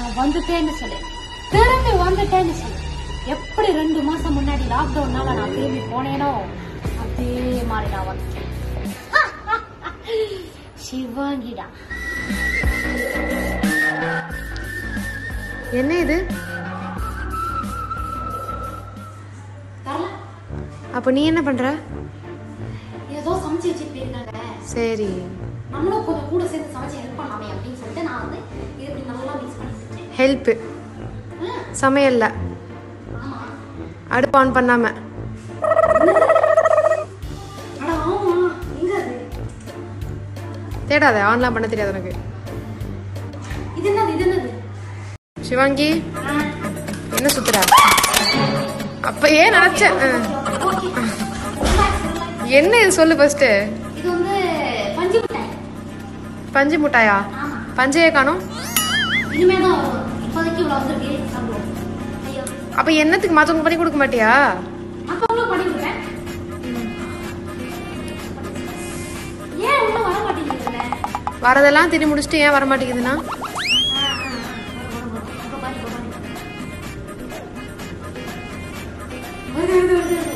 நான் வந்துட்டேன்னு சொல்லு திரும்பி வந்துட்டேன்னு சொல்லு எப்படி ரெண்டு மாசம் முன்னாடி லாக்டவுன்னால நான் திரும்பி போனேனோ அதே மாதிரி நான் வந்துட்டேன் சிவாங்கிடா என்ன இது தரல அப்போ நீ என்ன பண்ற ஏதோ சமைச்சு வச்சுட்டு போயிருக்காங்க சரி நம்மளும் கொஞ்சம் கூட சேர்ந்து சமைச்சு ஹெல்ப் பண்ணலாமே அப்படின்னு சொல்லிட்டு நான் வந்து இது இப்படி நல்லா மிக்ஸ் பண்ணிட்டு இருக்கேன் ஹெல்ப்பு ஆ, சமையல்ல ஆமா அடுப்பு ஆன் பண்ணாம அட ஆமா எங்க அது தேடாத ஆன்லாம் பண்ண தெரியாது உனக்கு இது என்னது இது என்னது சிவாங்கி ஆ, என்ன சுத்துற அப்ப ஏன் நினைச்சேன் ஆ. ஓகே என்ன இது சொல்லு ஃபர்ஸ்ட் இது வந்து பஞ்சு மிட்டாய் பஞ்சு முட்டாயா ஆமா பஞ்சையே காணும் இனிமே தான் வரும் இப்போதைக்கு இவ்வளோ வந்துருக்கு சாப்பிடுவோம் ஐயோ அப்ப என்னத்துக்கு மத்தவங்க பண்ணி கொடுக்க மாட்டியா மற்றவங்களும் பண்ணி கொடுப்பேன் ஏன் உள்ள வர மாட்டேங்குதுல்ல வரதெல்லாம் திரி முடிச்சுட்டு ஏன் வர மாட்டேங்குதுன்னா ஆ, ஆ, ஆ. வரும், வரும், வரும். இப்ப பாரு, இப்ப பாரு. வருது, வருது, வருது, வருது.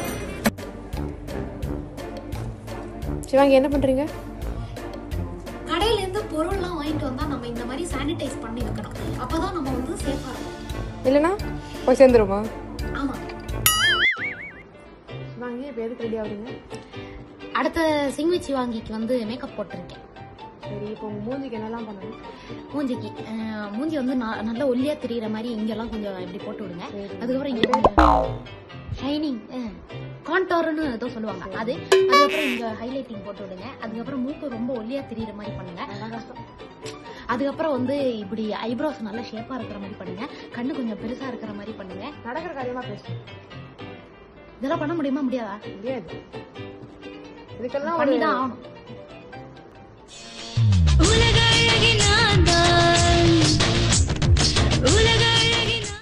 சிவாங்கி என்ன பண்றீங்க கடையில இருந்து பொருள்லாம் வாங்கிட்டு வந்தா நம்ம இந்த மாதிரி சானிடைஸ் பண்ணி வைக்கணும் அப்பதான் நம்ம வந்து சேஃபா இருக்கும் இல்லைன்னா போய் சேர்ந்துருமா ஆமா சிவாங்கி இப்போ எதுக்கு ரெடி ஆகுறீங்க அடுத்த சிங்விச்சி வாங்கிக்கு வந்து மேக்கப் போட்டிருக்கேன் சரி இப்போ உங்க மூஞ்சிக்கு என்னெல்லாம் பண்ணணும் மூஞ்சிக்கு அஹ், மூஞ்சி வந்து ந- நல்ல ஒல்லியா தெரியுற மாதிரி இங்கெல்லாம் கொஞ்சம் இப்படி போட்டு விடுங்க சரி. அதுக்கப்புறம் இங்க ஷைனிங் கான்டோர்னு ஏதோ சொல்லுவாங்க அது அதுக்கப்புறம் இங்க ஹைலைட்டிங் போட்டு விடுங்க அதுக்கப்புறம் மூக்கு ரொம்ப ஒல்லியா தெரியுற மாதிரி பண்ணுங்க அதான் கஷ்டம் அதுக்கப்புறம் வந்து இப்படி ஐப்ரோஸ் நல்ல ஷேப்பா இருக்கிற மாதிரி பண்ணுங்க கண்ணு கொஞ்சம் பெருசா இருக்கிற மாதிரி பண்ணுங்க நடக்கிற காரியமா பேசு இதெல்லாம் பண்ண முடியுமா முடியாதா முடியாது இதுக்கெல்லாம் ஒரு பண்ணிதான் ஆகணும்